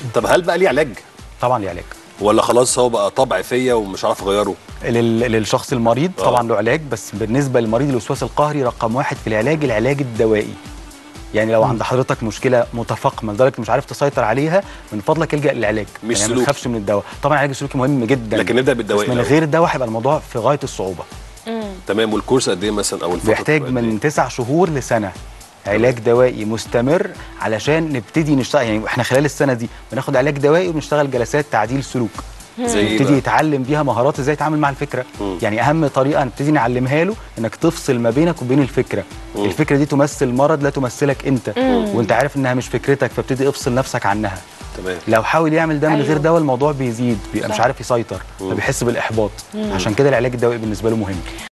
طب هل بقى ليه علاج طبعا ليه علاج ولا خلاص هو بقى طبع فيا ومش عارف اغيره لل- للشخص المريض آه. طبعا له علاج بس بالنسبه لمريض الوسواس القهري رقم واحد في العلاج العلاج الدوائي يعني لو عند حضرتك مشكله متفاقمه لدرجه مش عارف تسيطر عليها من فضلك الجا للعلاج مش يعني ما سلوكي. تخافش من الدواء طبعا العلاج السلوكي مهم جدا لكن نبدا بالدوائي بس من الأول. غير الدواء هيبقى الموضوع في غايه الصعوبه تمام والكورس قد ايه مثلا او الفتره بيحتاج بتبقى قد من تسع شهور لسنه علاج دوائي مستمر علشان نبتدي نشتغل يعني احنا خلال السنه دي بناخد علاج دوائي وبنشتغل جلسات تعديل سلوك إيه؟ زي ايه يبتدي بقى؟ يتعلم بيها مهارات ازاي يتعامل مع الفكره مم. يعني اهم طريقه نبتدي نعلمها له انك تفصل ما بينك وبين الفكره مم. الفكره دي تمثل مرض لا تمثلك انت وانت عارف انها مش فكرتك فابتدي افصل نفسك عنها تمام لو حاول يعمل ده من أيوه. غير دواء الموضوع بيزيد بيبقى مش صح. عارف يسيطر فبيحس بالاحباط عشان كده العلاج الدوائي بالنسبه له مهم